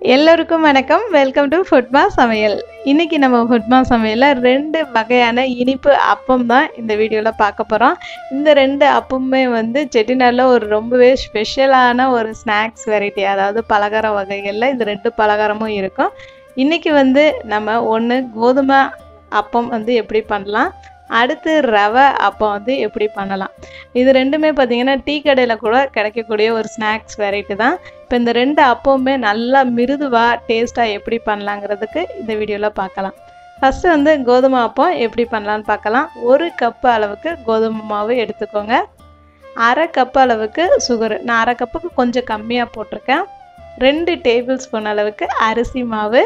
எல்லோருக்கும் வணக்கம் welcome to ஃபுட்மா சமையல் இன்னைக்கு நம்ம ஃபுட்மா சமையலில் ரெண்டு வகையான இனிப்பு அப்பம் தான் இந்த வீடியோவில் பார்க்க போகிறோம் இந்த ரெண்டு அப்பமுமே வந்து செட்டிநாடில் ஒரு ரொம்பவே ஸ்பெஷலான ஒரு ஸ்நாக்ஸ் வெரைட்டி அதாவது பலகார வகைகளில் இந்த ரெண்டு பலகாரமும் இருக்கும் இன்னைக்கு வந்து நம்ம ஒன்று கோதுமை அப்பம் வந்து எப்படி பண்ணலாம் அடுத்து ரவை அப்பம் வந்து எப்படி பண்ணலாம் இது ரெண்டுமே பார்த்தீங்கன்னா டீ கடையில் கூட கிடைக்கக்கூடிய ஒரு ஸ்நாக்ஸ் வெரைட்டி தான் இப்போ இந்த ரெண்டு அப்பவுமே நல்லா மிருதுவாக டேஸ்ட்டாக எப்படி பண்ணலாங்கிறதுக்கு இந்த வீடியோவில் பார்க்கலாம் ஃபஸ்ட்டு வந்து கோதுமை அப்பம் எப்படி பண்ணலான்னு பார்க்கலாம் ஒரு கப்பு அளவுக்கு கோதுமை மாவு எடுத்துக்கோங்க அரை கப் அளவுக்கு சுகரு நான் அரை கப்புக்கு கொஞ்சம் கம்மியாக போட்டிருக்கேன் ரெண்டு டேபிள் ஸ்பூன் அளவுக்கு அரிசி மாவு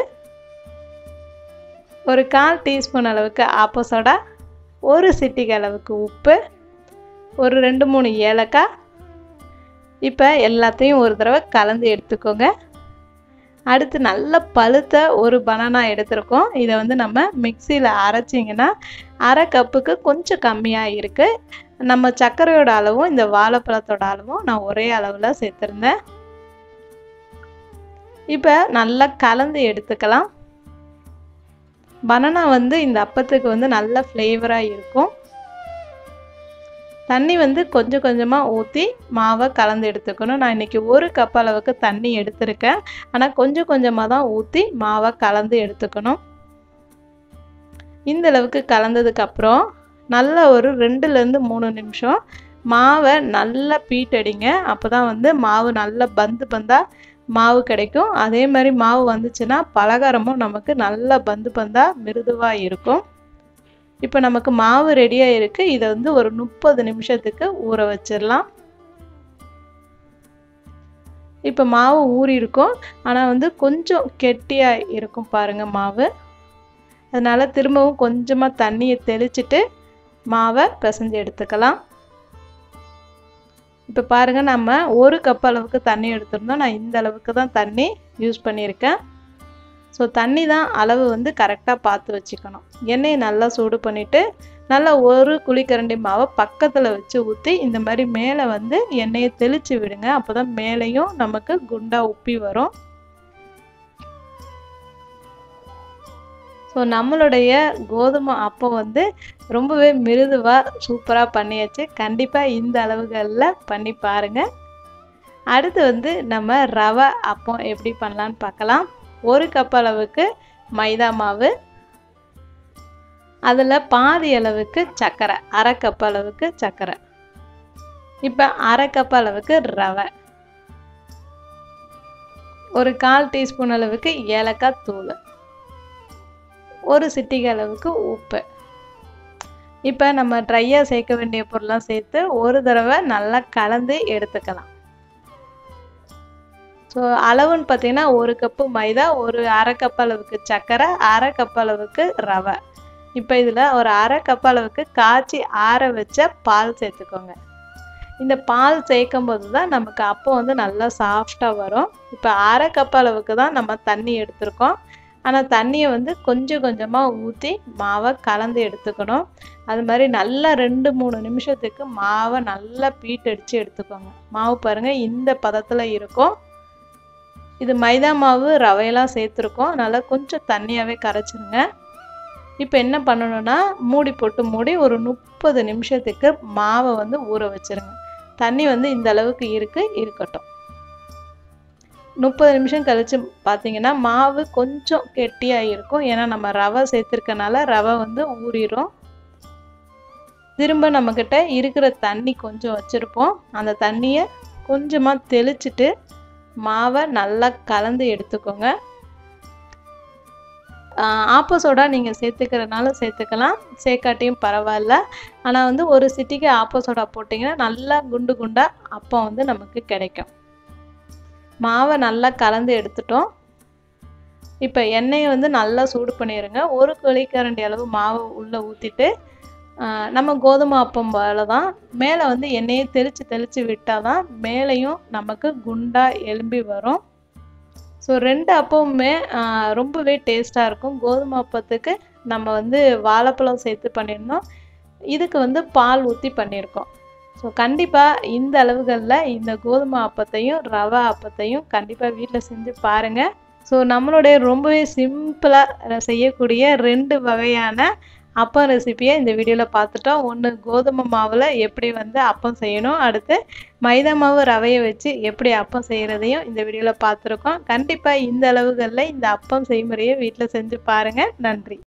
ஒரு கால் டீஸ்பூன் அளவுக்கு ஆப்போ சோடா ஒரு சிட்டிகை அளவுக்கு உப்பு ஒரு ரெண்டு மூணு ஏலக்காய் இப்போ எல்லாத்தையும் ஒரு தடவை கலந்து எடுத்துக்கோங்க அடுத்து நல்ல பழுத்த ஒரு பனானா எடுத்திருக்கோம் இதை வந்து நம்ம மிக்சியில் அரைச்சிங்கன்னா அரை கப்புக்கு கொஞ்சம் கம்மியாக இருக்குது நம்ம சர்க்கரையோட அளவும் இந்த வாழைப்பழத்தோட அளவும் நான் ஒரே அளவில் சேர்த்துருந்தேன் இப்போ நல்லா கலந்து எடுத்துக்கலாம் பனானா வந்து இந்த அப்பத்துக்கு வந்து நல்ல ஃப்ளேவராக இருக்கும் தண்ணி வந்து கொஞ்சம் கொஞ்சமாக ஊற்றி மாவை கலந்து எடுத்துக்கணும் நான் இன்றைக்கி ஒரு கப் அளவுக்கு தண்ணி எடுத்திருக்கேன் ஆனால் கொஞ்சம் கொஞ்சமாக தான் ஊற்றி மாவை கலந்து எடுத்துக்கணும் இந்த அளவுக்கு கலந்ததுக்கப்புறம் நல்ல ஒரு ரெண்டுலேருந்து மூணு நிமிஷம் மாவை நல்லா பீட்டடிங்க அப்போ தான் வந்து மாவு நல்லா பந்து பந்தாக மாவு கிடைக்கும் அதே மாதிரி மாவு வந்துச்சுன்னா பலகாரமும் நமக்கு நல்ல பந்து பந்தாக மிருதுவாக இருக்கும் இப்போ நமக்கு மாவு ரெடியாக இருக்குது இதை வந்து ஒரு முப்பது நிமிஷத்துக்கு ஊற வச்சிடலாம் இப்போ மாவு ஊறி இருக்கும் ஆனால் வந்து கொஞ்சம் கெட்டியாக இருக்கும் பாருங்கள் மாவு அதனால் திரும்பவும் கொஞ்சமாக தண்ணியை தெளிச்சிட்டு மாவை பிசைஞ்சு எடுத்துக்கலாம் இப்போ பாருங்கள் நம்ம ஒரு கப் அளவுக்கு தண்ணி எடுத்திருந்தோம் நான் இந்த அளவுக்கு தான் தண்ணி யூஸ் பண்ணியிருக்கேன் ஸோ தண்ணி தான் அளவு வந்து கரெக்டாக பார்த்து வச்சுக்கணும் எண்ணெயை நல்லா சூடு பண்ணிவிட்டு நல்லா ஒரு குழிக்கரண்டி மாவை பக்கத்தில் வச்சு ஊற்றி இந்த மாதிரி மேலே வந்து எண்ணெயை தெளித்து விடுங்க அப்போ தான் மேலேயும் நமக்கு குண்டாக உப்பி வரும் ஸோ நம்மளுடைய கோதுமை அப்பம் வந்து ரொம்பவே மிருதுவாக சூப்பராக பண்ணியாச்சு கண்டிப்பாக இந்த அளவுகளில் பண்ணி பாருங்கள் அடுத்து வந்து நம்ம ரவை அப்பம் எப்படி பண்ணலான்னு பார்க்கலாம் ஒரு கப் அளவுக்கு மைதா மாவு அதில் பாதி அளவுக்கு சர்க்கரை அரை கப் அளவுக்கு சர்க்கரை இப்போ அரை கப் அளவுக்கு ரவை ஒரு கால் டீஸ்பூன் அளவுக்கு ஏலக்காய் தூள் ஒரு சிட்டிகை அளவுக்கு உப்பு இப்போ நம்ம ட்ரையாக சேர்க்க வேண்டிய பொருள்லாம் சேர்த்து ஒரு தடவை நல்லா கலந்து எடுத்துக்கலாம் ஸோ அளவுன்னு பார்த்தீங்கன்னா ஒரு கப்பு மைதா ஒரு அரை கப் அளவுக்கு சர்க்கரை அரை கப் அளவுக்கு ரவை இப்போ இதில் ஒரு அரை கப் அளவுக்கு காய்ச்சி ஆற வச்ச பால் சேர்த்துக்கோங்க இந்த பால் சேர்க்கும் போது தான் நமக்கு அப்போ வந்து நல்லா சாஃப்டாக வரும் இப்போ அரை கப் அளவுக்கு தான் நம்ம தண்ணி எடுத்திருக்கோம் ஆனால் தண்ணியை வந்து கொஞ்சம் கொஞ்சமாக ஊற்றி மாவை கலந்து எடுத்துக்கணும் அது மாதிரி நல்லா ரெண்டு மூணு நிமிஷத்துக்கு மாவை நல்லா பீட்டடிச்சு எடுத்துக்கோங்க மாவு பாருங்கள் இந்த பதத்தில் இருக்கும் இது மைதா மாவு ரவையெல்லாம் சேர்த்துருக்கோம் அதனால் கொஞ்சம் தண்ணியாகவே கரைச்சிருங்க இப்போ என்ன பண்ணணும்னா மூடி போட்டு மூடி ஒரு முப்பது நிமிஷத்துக்கு மாவை வந்து ஊற வச்சுருங்க தண்ணி வந்து இந்த அளவுக்கு இருக்குது இருக்கட்டும் முப்பது நிமிஷம் கழித்து பார்த்தீங்கன்னா மாவு கொஞ்சம் கெட்டியாக இருக்கும் ஏன்னா நம்ம ரவை சேர்த்துருக்கனால ரவை வந்து ஊறிடும் திரும்ப நம்மக்கிட்ட இருக்கிற தண்ணி கொஞ்சம் வச்சுருப்போம் அந்த தண்ணியை கொஞ்சமாக தெளிச்சிட்டு மாவை நல்லா கலந்து எடுத்துக்கோங்க ஆப்போ சோடா நீங்கள் சேர்த்துக்கிறனால சேர்த்துக்கலாம் சேர்க்காட்டியும் பரவாயில்ல ஆனால் வந்து ஒரு சிட்டிக்கு ஆப்போ சோடா போட்டிங்கன்னா நல்லா குண்டு குண்டாக அப்போ வந்து நமக்கு கிடைக்கும் மாவை நல்லா கலந்து எடுத்துட்டோம் இப்போ எண்ணெயை வந்து நல்லா சூடு பண்ணிடுங்க ஒரு குழிக்கரண்டி அளவு மாவு உள்ளே ஊற்றிட்டு நம்ம கோதுமை அப்பம் போல தான் மேலே வந்து எண்ணெயை தெளித்து தெளித்து விட்டால் தான் மேலேயும் நமக்கு குண்டாக எலும்பி வரும் ஸோ ரெண்டு அப்பமுமே ரொம்பவே டேஸ்ட்டாக இருக்கும் கோதுமை அப்பத்துக்கு நம்ம வந்து வாழைப்பழம் சேர்த்து பண்ணியிருந்தோம் இதுக்கு வந்து பால் ஊற்றி பண்ணியிருக்கோம் ஸோ கண்டிப்பாக இந்த அளவுகளில் இந்த கோதுமை அப்பத்தையும் ரவை அப்பத்தையும் கண்டிப்பாக வீட்டில் செஞ்சு பாருங்கள் ஸோ நம்மளுடைய ரொம்பவே சிம்பிளாக செய்யக்கூடிய ரெண்டு வகையான அப்பம் ரெசிபியை இந்த வீடியோவில் பார்த்துட்டோம் ஒன்று கோதுமை மாவில் எப்படி வந்து அப்பம் செய்யணும் அடுத்து மைதா மாவு ரவையை வச்சு எப்படி அப்பம் செய்கிறதையும் இந்த வீடியோவில் பார்த்துருக்கோம் கண்டிப்பாக இந்த அளவுகளில் இந்த அப்பம் செய்முறையை வீட்டில் செஞ்சு பாருங்கள் நன்றி